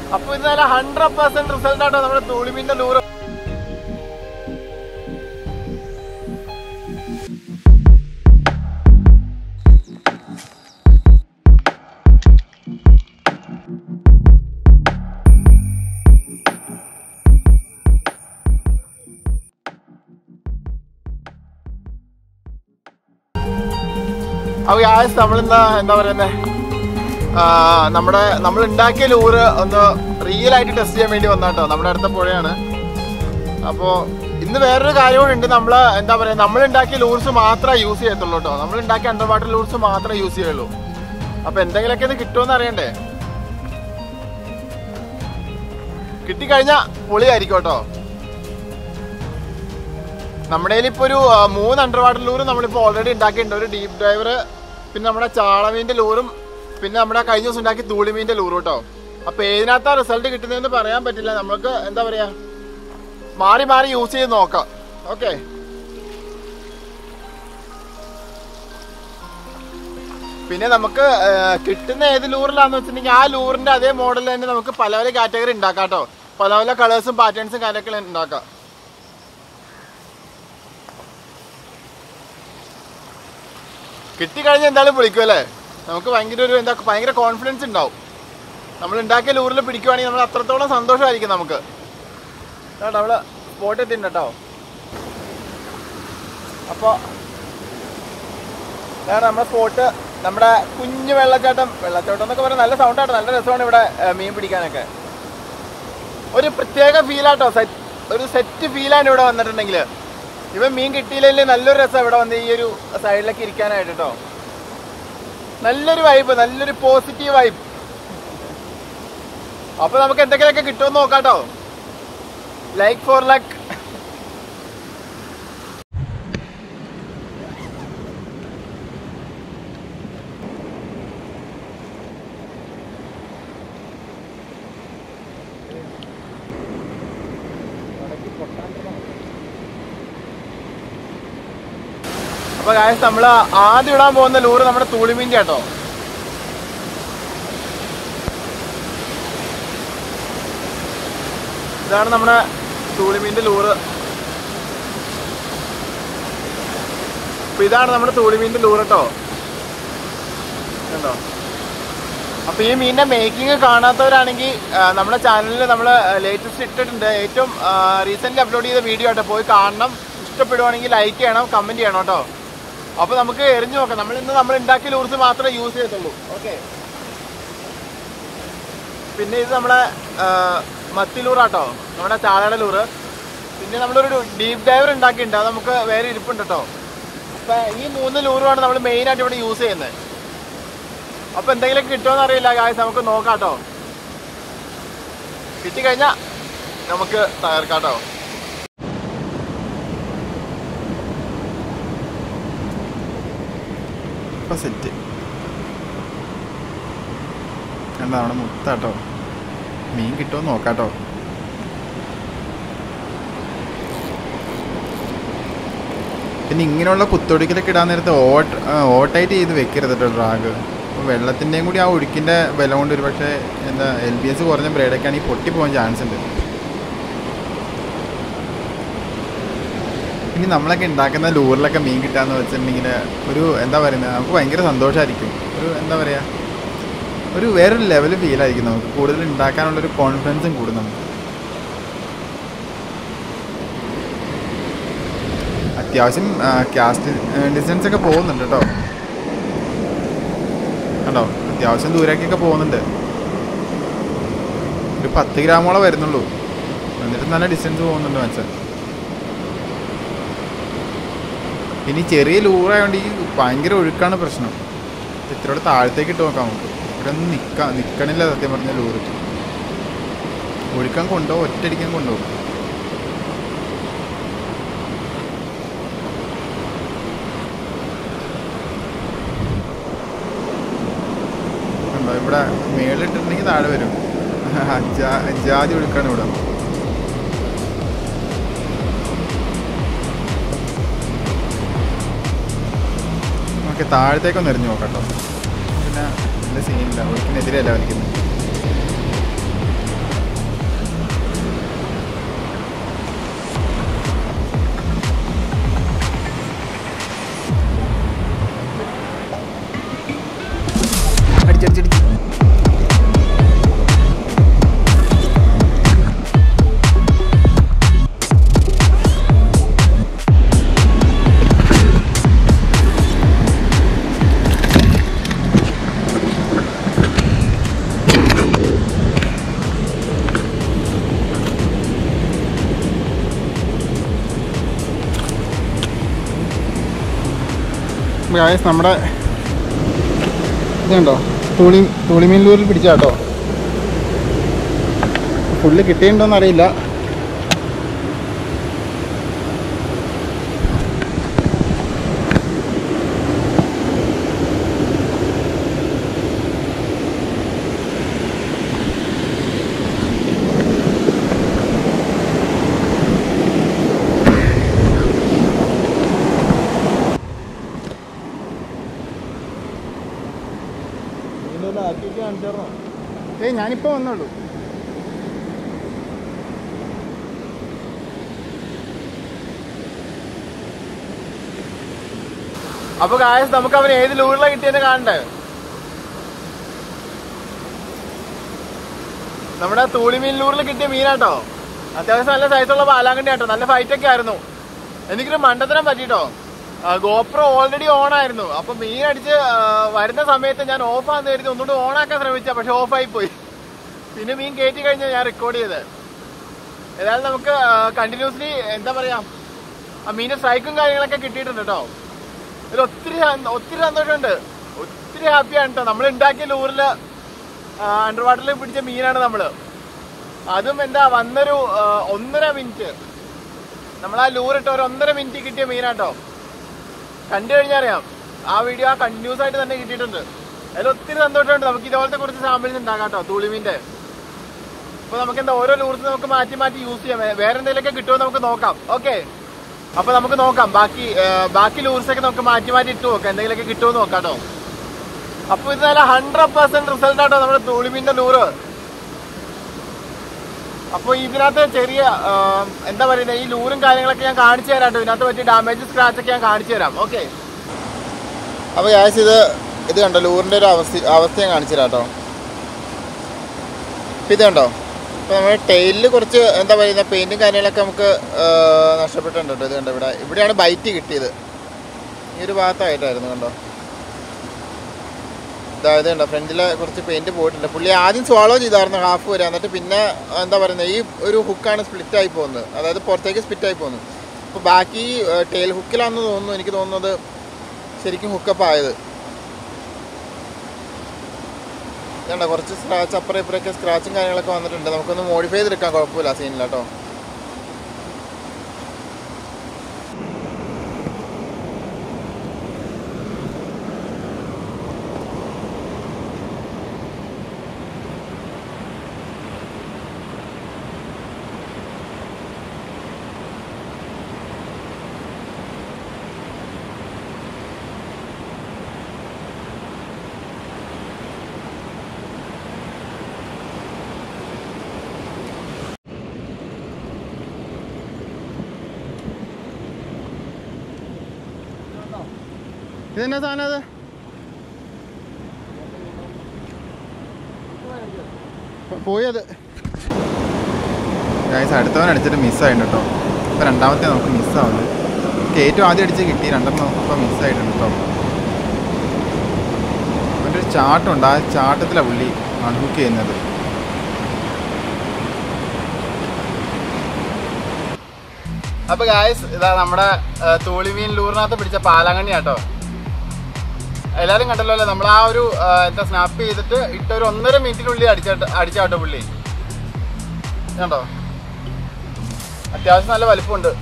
അപ്പൊ ഇത് നല്ല ഹൺഡ്രഡ് പെർസെന്റ് റിസൾട്ട് ആട്ടോ നമ്മുടെ തുളിമീന്റെ ലൂറ് അപ്പൊ യാസ് നമ്മളിന്ന് എന്താ പറയുന്നത് നമ്മുടെ നമ്മൾ ഉണ്ടാക്കിയ ലൂറ് ഒന്ന് റിയൽ ആയിട്ട് ടെസ്റ്റ് ചെയ്യാൻ വേണ്ടി വന്നാട്ടോ നമ്മുടെ അടുത്ത പുഴയാണ് അപ്പോൾ ഇന്ന് വേറൊരു കാര്യം കൂടെ ഉണ്ട് നമ്മൾ എന്താ പറയുക നമ്മൾ ഉണ്ടാക്കിയ ലൂർസ് മാത്രമേ യൂസ് ചെയ്യത്തുള്ളൂ കേട്ടോ നമ്മൾ ഉണ്ടാക്കിയ അണ്ടർ വാട്ടർ ലൂർസ് മാത്രമേ യൂസ് ചെയ്യുള്ളൂ അപ്പൊ എന്തെങ്കിലുമൊക്കെ ഇത് കിട്ടുമെന്ന് അറിയണ്ടേ കിട്ടിക്കഴിഞ്ഞാൽ പൊളിയായിരിക്കും കേട്ടോ നമ്മുടെ കയ്യിൽ ഇപ്പോൾ ഒരു ആ, മൂന്ന് അണ്ടർ വാട്ടർ ലൂറ് നമ്മളിപ്പോൾ ഓൾറെഡി ഉണ്ടാക്കിയിട്ടുണ്ട് ഒരു ഡീപ് ഡ്രൈവർ പിന്നെ നമ്മുടെ ചാളമീൻ്റെ ലൂറും പിന്നെ നമ്മുടെ കഴിഞ്ഞ ദിവസം ഉണ്ടാക്കി തൂളിമീൻ്റെ ലൂറും കേട്ടോ അപ്പോൾ ഏതിനകത്താ റിസൾട്ട് കിട്ടുന്നതെന്ന് പറയാൻ പറ്റില്ല നമുക്ക് എന്താ പറയുക മാറി മാറി യൂസ് ചെയ്ത് നോക്കാം ഓക്കെ പിന്നെ നമുക്ക് ആ, കിട്ടുന്ന ഏത് ലൂറിലാന്ന് വെച്ചിട്ടുണ്ടെങ്കിൽ ആ ലൂറിന്റെ അതേ മോഡൽ തന്നെ നമുക്ക് പല പല കാറ്റഗറി ഉണ്ടാക്കാം കേട്ടോ പല പല കളേഴ്സും പാറ്റേൺസും കാര്യങ്ങളൊക്കെ ഉണ്ടാക്കാം കിട്ടിക്കഴിഞ്ഞാൽ എന്തായാലും വിളിക്കും അല്ലേ നമുക്ക് ഭയങ്കര ഒരു എന്താ ഭയങ്കര കോൺഫിഡൻസ് ഉണ്ടാവും നമ്മൾ ഉണ്ടാക്കിയ ലൂറിൽ പിടിക്കുവാണെങ്കിൽ നമ്മൾ അത്രത്തോളം സന്തോഷമായിരിക്കും നമുക്ക് കേട്ടോ നമ്മള് സ്പോട്ട് എത്തിണ്ട് കേട്ടോ അപ്പോൾ വേറെ നമ്മുടെ സ്പോട്ട് നമ്മുടെ കുഞ്ഞു വെള്ളച്ചാട്ടം വെള്ളച്ചാട്ടം എന്നൊക്കെ പറഞ്ഞാൽ നല്ല സൗണ്ടാട്ടോ നല്ല രസമാണ് ഇവിടെ ഏ, മീൻ പിടിക്കാനൊക്കെ ഒരു പ്രത്യേക ഫീലാട്ടോ സെറ്റ് ഒരു സെറ്റ് ഫീലാണ് ഇവിടെ വന്നിട്ടുണ്ടെങ്കിൽ ഇവൻ മീൻ കിട്ടിയില്ലെങ്കിൽ നല്ലൊരു രസം ഇവിടെ വന്ന് ഈ ഒരു സൈഡിലൊക്കെ ഇരിക്കാനായിട്ട് കേട്ടോ നല്ലൊരു വൈബ് നല്ലൊരു പോസിറ്റീവ് വൈബ് അപ്പൊ നമുക്ക് എന്തെങ്കിലുമൊക്കെ കിട്ടുമെന്ന് നോക്കാട്ടോ ലൈക്ക് ഫോർ ലക്ക് അപ്പൊ കാശ് നമ്മള് ആദ്യം ഇടാൻ പോകുന്ന ലൂറ് നമ്മുടെ തൂളിമീൻ്റെ കേട്ടോ ഇതാണ് നമ്മുടെ തൂളിമീൻ്റെ ലൂറ് അപ്പൊ ഇതാണ് നമ്മുടെ തൂളിമീൻ്റെ ലൂറ് കേട്ടോ കണ്ടോ അപ്പൊ ഈ മീനിന്റെ മേക്കിംഗ് കാണാത്തവരാണെങ്കിൽ ആ, നമ്മുടെ ചാനലിൽ നമ്മൾ ലേറ്റസ്റ്റ് ഇട്ടിട്ടുണ്ട് ഏറ്റവും റീസെന്റ് അപ്ലോഡ് ചെയ്ത വീഡിയോ ആട്ടോ പോയി കാണണം ഇഷ്ടപ്പെടുവാണെങ്കിൽ ലൈക്ക് ചെയ്യണം കമന്റ് ചെയ്യണം കേട്ടോ അപ്പൊ നമുക്ക് എറിഞ്ഞു നോക്കാം നമ്മൾ ഇന്ന് നമ്മൾ ഉണ്ടാക്കിയ ലൂർസ് മാത്രമേ യൂസ് ചെയ്യത്തുള്ളൂ ഓക്കെ പിന്നെ ഇത് നമ്മളെ ആ, മത്തി ലൂറാട്ടോ നമ്മുടെ ചാളയുടെ ലൂറ് പിന്നെ നമ്മളൊരു ഡീപ് ഡൈവർ ഉണ്ടാക്കിയിട്ടുണ്ട് അത് നമുക്ക് വേറെ ഇരിപ്പുണ്ട് കേട്ടോ അപ്പൊ ഈ മൂന്ന് ലൂറുമാണ് നമ്മൾ മെയിൻ ആയിട്ട് ഇവിടെ യൂസ് ചെയ്യുന്നത് അപ്പൊ എന്തെങ്കിലും കിട്ടുമെന്ന് അറിയില്ല ഗായ്സ് നമുക്ക് നോക്കാട്ടോ കിട്ടിക്കഴിഞ്ഞാ നമുക്ക് തകർക്കാട്ടോ ഇപ്പൊ സെറ്റ് എന്താ അവിടെ മുത്താട്ടോ മീൻ കിട്ടുമോ നോക്കാട്ടോ പിന്നെ ഇങ്ങനെയുള്ള കുത്തൊടുക്കിലൊക്കെ ഇടാൻ നേരത്തെ ഓട്ട് ഓട്ടായിട്ട് ചെയ്ത് വെക്കരുത് കേട്ടോ ഡ്രാഗ് അപ്പോൾ വെള്ളത്തിൻ്റെയും കൂടി ആ ഒഴുക്കിൻ്റെ ബലം കൊണ്ട് ഒരു പക്ഷേ എന്താ എൽ ബി എസ് കുറഞ്ഞ ബ്രേഡൊക്കെ ആണെങ്കിൽ പൊട്ടിപ്പോകാൻ ചാൻസ് ഉണ്ട് ഇനി നമ്മളൊക്കെ ഉണ്ടാക്കുന്ന ലൂറിലൊക്കെ മീൻ കിട്ടാന്ന് വെച്ചിട്ടുണ്ടെങ്കിൽ ഒരു എന്താ പറയുന്നത് നമുക്ക് ഭയങ്കര സന്തോഷമായിരിക്കും ഒരു എന്താ പറയുക ഒരു വേറൊരു ലെവൽ ഫീലായിരിക്കും നമുക്ക് കൂടുതൽ ഉണ്ടാക്കാനുള്ളൊരു കോൺഫിഡൻസും കൂടും നമുക്ക് അത്യാവശ്യം കാസ്റ്റ് ഡിസ്റ്റൻസ് ഒക്കെ പോകുന്നുണ്ട് കേട്ടോ കണ്ടോ അത്യാവശ്യം ദൂരേക്കൊക്കെ പോകുന്നുണ്ട് ഒരു പത്ത് ഗ്രാമോളം വരുന്നുള്ളൂ എന്നിട്ട് നല്ല ഡിസ്റ്റൻസ് പോകുന്നുണ്ട് മച്ചാൻ ഇനി ചെറിയ ലൂറായതുകൊണ്ട് ഈ ഭയങ്കര ഒഴുക്കാണ് പ്രശ്നം ഇത്രയോടെ താഴത്തേക്ക് ഇട്ട് നോക്കാം നമുക്ക് ഇവിടെ ഒന്നും നിൽക്കാ നിൽക്കണില്ല സത്യം പറഞ്ഞ ലൂറ് ഒഴുക്കാൻ കൊണ്ടുപോകും ഒറ്റയടിക്കാൻ കൊണ്ടുപോകും കണ്ടോ ഇവിടെ മേളിലിട്ടിട്ടുണ്ടെങ്കിൽ താഴെ വരും ജാ- ജാതി ഒഴുക്കാണ് ഇവിടെ ഓക്കെ താഴത്തേക്കൊന്ന് എറിഞ്ഞു നോക്കാം കേട്ടോ പിന്നെ വലിയ സീനില്ല ഒഴുക്കിനെതിരെയല്ല വലിക്കുന്നത് ഗായസ് നമ്മുടെ ഇതുണ്ടോ തുളി തുളിമീനിലൂരിൽ പിടിച്ചാട്ടോ ഫുള്ള് കിട്ടിയിട്ടുണ്ടോന്ന് അറിയില്ല ഏയ് ഞാനിപ്പോ വന്നുള്ളൂ അപ്പൊ കായസ് നമുക്ക് അവൻ ഏത് ലൂറില കിട്ടിയെന്ന് കാണണ്ടേ നമ്മുടെ തൂളിമീൻ ലൂറിൽ കിട്ടിയ മീനാട്ടോ അത്യാവശ്യം നല്ല സൈസുള്ള പാലാങ്കണ്ടി ആട്ടോ നല്ല ഫൈറ്റ് ഒക്കെ ആയിരുന്നു എനിക്കൊരു മണ്ടത്തരം പറ്റിട്ടോ ഗോപ്രോ ഓൾറെഡി ഓൺ ആയിരുന്നു അപ്പൊ മീൻ അടിച്ച് ആ, വരുന്ന സമയത്ത് ഞാൻ ഓഫ് ആന്ന് കരുതി ഒന്നുകൂടി ഓൺ ആക്കാൻ ശ്രമിച്ച പക്ഷെ ഓഫ് ആയി പോയി പിന്നെ മീൻ കയറ്റി കഴിഞ്ഞാൽ ഞാൻ റെക്കോർഡ് ചെയ്തത് ഏതായാലും നമുക്ക് കണ്ടിന്യൂസ്ലി എന്താ പറയാ ആ മീനിന്റെ സ്ട്രൈക്കും കാര്യങ്ങളൊക്കെ കിട്ടിയിട്ടുണ്ട് കേട്ടോ ഇതിൽ ഒത്തിരി സ- ഒത്തിരി സന്തോഷമുണ്ട് ഒത്തിരി ഹാപ്പിയാണ് കേട്ടോ നമ്മൾ ഉണ്ടാക്കിയ ലൂറിൽ അണ്ടർ വാട്ടറിൽ പിടിച്ച മീനാണ് നമ്മള് അതും എന്താ വന്നൊരു ആ, ഒന്നര മിനിറ്റ് നമ്മൾ ആ ലൂറിട്ട് ഒരു ഒന്നര മിനിറ്റ് കിട്ടിയ മീനാട്ടോ കണ്ടു കഴിഞ്ഞാൽ അറിയാം ആ വീഡിയോ ആ കണ്ടിന്യൂസ് ആയിട്ട് തന്നെ കിട്ടിയിട്ടുണ്ട് അതിൽ ഒത്തിരി സന്തോഷമുണ്ട് നമുക്ക് ഇതുപോലത്തെ കുറച്ച് സാമ്പിൾസ് ഉണ്ടാക്കാം കേട്ടോ തുളിമീന്റെ അപ്പൊ നമുക്ക് എന്താ ഓരോ ലൂർസ് നമുക്ക് മാറ്റി മാറ്റി യൂസ് ചെയ്യാം വേ- വേറെ എന്തെങ്കിലുമൊക്കെ കിട്ടുമോ എന്ന് നമുക്ക് നോക്കാം ഓക്കെ അപ്പൊ നമുക്ക് നോക്കാം ബാക്കി ആ, ബാക്കി ലൂർസ് ഒക്കെ നമുക്ക് മാറ്റി മാറ്റി ഇട്ട് നോക്കാം എന്തെങ്കിലുമൊക്കെ കിട്ടുമോ എന്ന് നോക്കാം കേട്ടോ അപ്പൊ ഇത് നല്ല ഹൺഡ്രഡ് പെർസെന്റ് റിസൾട്ട് ആട്ടോ നമ്മുടെ തുളിമീന്റെ ലൂറ് അപ്പൊ ഇതിനകത്ത് ചെറിയ ആ, എന്താ പറയുന്നത് ഈ ലൂറും കാര്യങ്ങളൊക്കെ ഞാൻ കാണിച്ചു തരാം കേട്ടോ ഇതിനകത്ത് പറ്റിയ ഡാമേജ് സ്ക്രാച്ച് ഒക്കെ ഞാൻ കാണിച്ചു തരാം ഓക്കെ അപ്പൊ യാസ് ഇത് ഇത് കണ്ടോ ലൂറിന്റെ ഒരു അവസ്ഥ അവസ്ഥ ഞാൻ കാണിച്ചു തരാം കേട്ടോ ഇപ്പൊ ഇത് കണ്ടോ ഇപ്പൊ നമ്മുടെ ടൈലിൽ കുറച്ച് എന്താ പറയുന്ന പെയിന്റും കാര്യങ്ങളൊക്കെ നമുക്ക് ആ, നഷ്ടപ്പെട്ടിട്ടുണ്ട് കേട്ടോ ഇത് കണ്ടോ ഇവിടെ ഇവിടെയാണ് ബൈറ്റ് കിട്ടിയത് ഈ ഒരു ഭാഗത്തായിട്ടായിരുന്നു കണ്ടോ അതായത് കണ്ടോ ഫ്രണ്ടിലെ കുറച്ച് പെയിന്റ് പോയിട്ടുണ്ട് പുള്ളി ആദ്യം സ്വാളോ ചെയ്തായിരുന്നു ഹാഫ് വരെ എന്നിട്ട് പിന്നെ എന്താ പറയുന്നത് ഈ ഒരു ഹുക്കാണ് സ്പ്ലിറ്റ് ആയി പോകുന്നത് അതായത് പുറത്തേക്ക് സ്പ്ലിറ്റ് ആയി പോകുന്നത് അപ്പോൾ ബാക്കി ടെയിൽ ഹുക്കിലാണെന്ന് തോന്നുന്നു എനിക്ക് തോന്നുന്നത് ശരിക്കും ഹുക്കപ്പ് ആയത് വേണ്ട കുറച്ച് സ്ക്രാച്ച് അപ്പുറം ഇപ്പുറമൊക്കെ സ്ക്രാച്ചും കാര്യങ്ങളൊക്കെ വന്നിട്ടുണ്ട് നമുക്കൊന്ന് മോഡിഫൈ ചെയ്തെടുക്കാൻ കുഴപ്പമില്ല സീനില്ല കേട്ടോ ഇതെന്നാ സാധനം അത് പോയത് ഗൈസ് അടുത്തവൻ അടിച്ചിട്ട് മിസ്സായിട്ടുണ്ട് കേട്ടോ ഇപ്പം രണ്ടാമത്തെ നമുക്ക് മിസ്സാവുന്നത് നമുക്ക് ഏറ്റവും ആദ്യം അടിച്ച് കിട്ടി രണ്ടെണ്ണം നമുക്കിപ്പോൾ മിസ്സായിട്ടുണ്ട് കേട്ടോ അവൻ്റെ ഒരു ചാട്ടുണ്ട് ആ ചാട്ടത്തിലാണ് പുള്ളി അൺഹുക്ക് ചെയ്യുന്നത് അപ്പൊ ഗായ്സ് ഇതാ നമ്മുടെ തൂളിമീൻ ലൂറിനകത്ത് പിടിച്ച പാലാങ്കണ്ണി കേട്ടോ എല്ലാരും കണ്ടല്ലോ അല്ലേ നമ്മൾ ആ ഒരു ആ, എന്താ സ്നാപ്പ് ചെയ്തിട്ട് ഇട്ട ഒരു ഒന്നര മിനിറ്റിനുള്ളിൽ അടിച്ചാട്ട് അടിച്ചാട്ടോ പുള്ളി കണ്ടോ അത്യാവശ്യം നല്ല വലിപ്പമുണ്ട്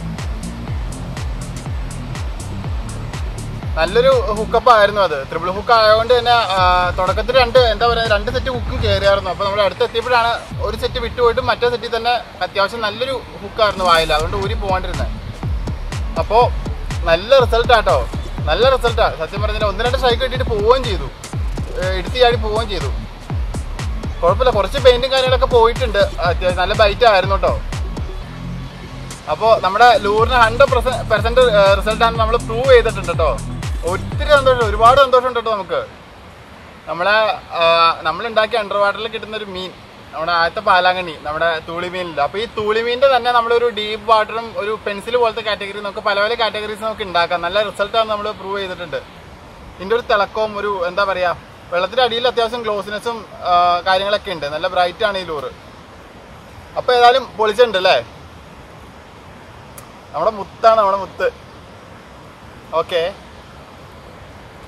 നല്ലൊരു ഹുക്കപ്പ് ആയിരുന്നു അത് ത്രിബിൾ ഹുക്ക് ആയതുകൊണ്ട് തന്നെ ആ, തുടക്കത്തിൽ രണ്ട് എന്താ പറയുക രണ്ട് സെറ്റ് ഹുക്ക് കയറിയായിരുന്നു അപ്പോൾ നമ്മൾ അടുത്ത് എത്തിയപ്പോഴാണ് ഒരു സെറ്റ് വിട്ടുപോയിട്ട് മറ്റേ സെറ്റിൽ തന്നെ അത്യാവശ്യം നല്ലൊരു ഹുക്കായിരുന്നു വായിൽ അതുകൊണ്ട് ഊരി പോകാണ്ടിരുന്നത് അപ്പോൾ നല്ല റിസൾട്ട് ആട്ടോ നല്ല റിസൾട്ടാ സത്യം പറഞ്ഞാൽ ഒന്ന് രണ്ട് സ്ട്രൈക്ക് കിട്ടിയിട്ട് പോവുകയും ചെയ്തു ഏഹ് എടുത്ത് ചാടി പോവുകയും ചെയ്തു കുഴപ്പമില്ല കുറച്ച് പെയിന്റും കാര്യങ്ങളൊക്കെ പോയിട്ടുണ്ട് അത്യാവശ്യം നല്ല ബൈറ്റ് ആയിരുന്നു കേട്ടോ അപ്പോൾ നമ്മുടെ ലൂറിന് ഹൺഡ്രഡ് പെർസെന്റ് റിസൾട്ട് ആണ് നമ്മൾ പ്രൂവ് ചെയ്തിട്ടുണ്ട് കേട്ടോ ഒത്തിരി സന്തോഷം ഒരുപാട് സന്തോഷമുണ്ട് കേട്ടോ നമുക്ക് നമ്മളെ നമ്മൾ ഉണ്ടാക്കിയ അണ്ടർ വാട്ടറിൽ കിട്ടുന്ന ഒരു മീൻ നമ്മുടെ ആദ്യത്തെ പാലാങ്കണ്ണി നമ്മുടെ തൂളിമീനിൽ അപ്പോൾ ഈ തൂളിമീനിന്റെ തന്നെ നമ്മളൊരു ഡീപ്പ് വാട്ടറും ഒരു പെൻസിൽ പോലത്തെ കാറ്റഗറി നമുക്ക് പല പല കാറ്റഗറീസ് നമുക്ക് ഉണ്ടാക്കാം നല്ല റിസൾട്ടാണ് നമ്മൾ പ്രൂവ് ചെയ്തിട്ടുണ്ട് ഇതിന്റെ ഒരു തിളക്കവും ഒരു എന്താ പറയാ വെള്ളത്തിന്റെ അടിയിൽ അത്യാവശ്യം ഗ്ലോസിനെസ്സും കാര്യങ്ങളൊക്കെ ഉണ്ട് നല്ല ബ്രൈറ്റ് ആണ് ഈ ലൂറ് അപ്പൊ ഏതായാലും പൊളിച്ചിട്ടുണ്ട് അല്ലേ നമ്മുടെ മുത്താണ് നമ്മുടെ മുത്ത് ഓക്കെ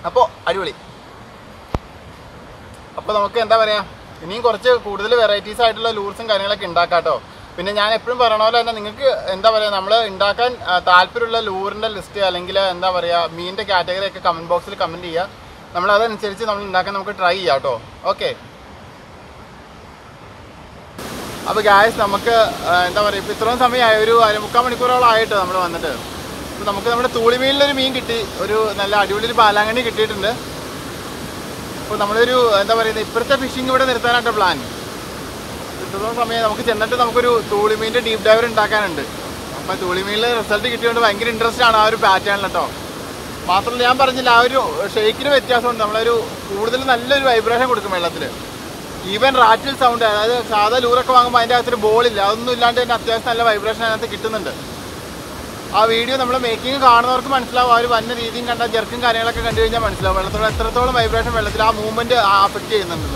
അപ്പോൾ അടിപൊളി അപ്പോൾ നമുക്ക് എന്താ പറയുക ഇനിയും കുറച്ച് കൂടുതൽ വെറൈറ്റീസ് ആയിട്ടുള്ള ലൂർസും കാര്യങ്ങളൊക്കെ ഉണ്ടാക്കാം കേട്ടോ പിന്നെ ഞാൻ എപ്പോഴും പറയണ പോലെ തന്നെ നിങ്ങൾക്ക് എന്താ പറയുക നമ്മൾ ഉണ്ടാക്കാൻ ആ, താല്പര്യമുള്ള ലൂറിൻ്റെ ലിസ്റ്റ് അല്ലെങ്കിൽ എന്താ പറയുക മീനിൻ്റെ കാറ്റഗറി ഒക്കെ കമൻറ്റ് ബോക്സിൽ കമൻറ്റ് ചെയ്യുക നമ്മൾ അതനുസരിച്ച് നമ്മൾ ഉണ്ടാക്കാൻ നമുക്ക് ട്രൈ ചെയ്യാം കേട്ടോ ഓക്കെ അപ്പോൾ ഗായസ് നമുക്ക് ആ, എന്താ പറയുക ഇപ്പോൾ ഇത്രയും സമയമായി ഒരു അരമുക്കാൽ മണിക്കൂറോളം ആയിട്ട് നമ്മൾ വന്നിട്ട് അപ്പോൾ നമുക്ക് നമ്മുടെ തൂളിമീനിലൊരു മീൻ കിട്ടി ഒരു നല്ല അടിപൊളി ഒരു പാലാങ്കണ്ണി കിട്ടിയിട്ടുണ്ട് അപ്പോൾ നമ്മളൊരു എന്താ പറയുന്നത് ഇപ്പോഴത്തെ ഫിഷിംഗ് ഇവിടെ നിർത്താനായിട്ട് പ്ലാൻ ഇത്രയും സമയം നമുക്ക് ചെന്നിട്ട് നമുക്കൊരു തൂളിമീൻ്റെ ഡീപ്പ് ഡൈവർ ഉണ്ടാക്കാനുണ്ട് അപ്പം തൂളിമീനിൽ റിസൾട്ട് കിട്ടിയതുകൊണ്ട് ഭയങ്കര ഇൻട്രസ്റ്റ് ആണ് ആ ഒരു പാറ്റേണിൽ കേട്ടോ മാത്രമല്ല ഞാൻ പറഞ്ഞില്ല ആ ഒരു ഷെയ്ക്കിന് വ്യത്യാസമുണ്ട് നമ്മളൊരു കൂടുതൽ നല്ലൊരു വൈബ്രേഷൻ കൊടുക്കും വെള്ളത്തിൽ ഈവൻ റാറ്റിൽ സൗണ്ട് അതായത് സാധാ ലൂറൊക്കെ വാങ്ങുമ്പോൾ അതിൻ്റെ അകത്തൊരു ബോളില്ല അതൊന്നും ഇല്ലാണ്ട് തന്നെ അത്യാവശ്യം നല്ല വൈബ്രേഷൻ അതിനകത്ത് കിട്ടുന്നുണ്ട് ആ വീഡിയോ നമ്മൾ മേക്കിംഗ് കാണുന്നവർക്ക് മനസ്സിലാവും ആ ഒരു വന്ന രീതിയും കണ്ട ജെർക്കും കാര്യങ്ങളൊക്കെ കണ്ടു കഴിഞ്ഞാൽ മനസ്സിലാവും വെള്ളത്തോളം എത്രത്തോളം വൈബ്രേഷൻ വെള്ളത്തിൽ ആ മൂവ്മെന്റ് അഫക്റ്റ് ചെയ്യുന്നുണ്ടെന്ന്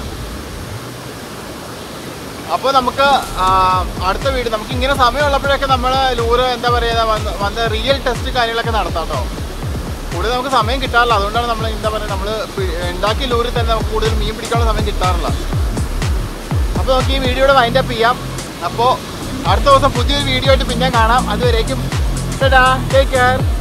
അപ്പോൾ നമുക്ക് ആ, അടുത്ത വീഡിയോ നമുക്ക് ഇങ്ങനെ സമയമുള്ളപ്പോഴൊക്കെ നമ്മൾ ലൂറ് എന്താ പറയുക വന്ന് വന്ന് റിയൽ ടെസ്റ്റ് കാര്യങ്ങളൊക്കെ നടത്താം കേട്ടോ കൂടുതൽ നമുക്ക് സമയം കിട്ടാറില്ല അതുകൊണ്ടാണ് നമ്മൾ എന്താ പറയുക നമ്മൾ ഉണ്ടാക്കിയ ലൂറിൽ തന്നെ നമുക്ക് കൂടുതൽ മീൻ പിടിക്കാനുള്ള സമയം കിട്ടാറില്ല അപ്പോൾ നമുക്ക് ഈ വീഡിയോയുടെ വൈൻഡ് അപ്പ് ചെയ്യാം അപ്പോൾ അടുത്ത ദിവസം പുതിയൊരു വീഡിയോ ആയിട്ട് പിന്നെ കാണാം അതുവരേക്കും ടേക്ക് കെയർ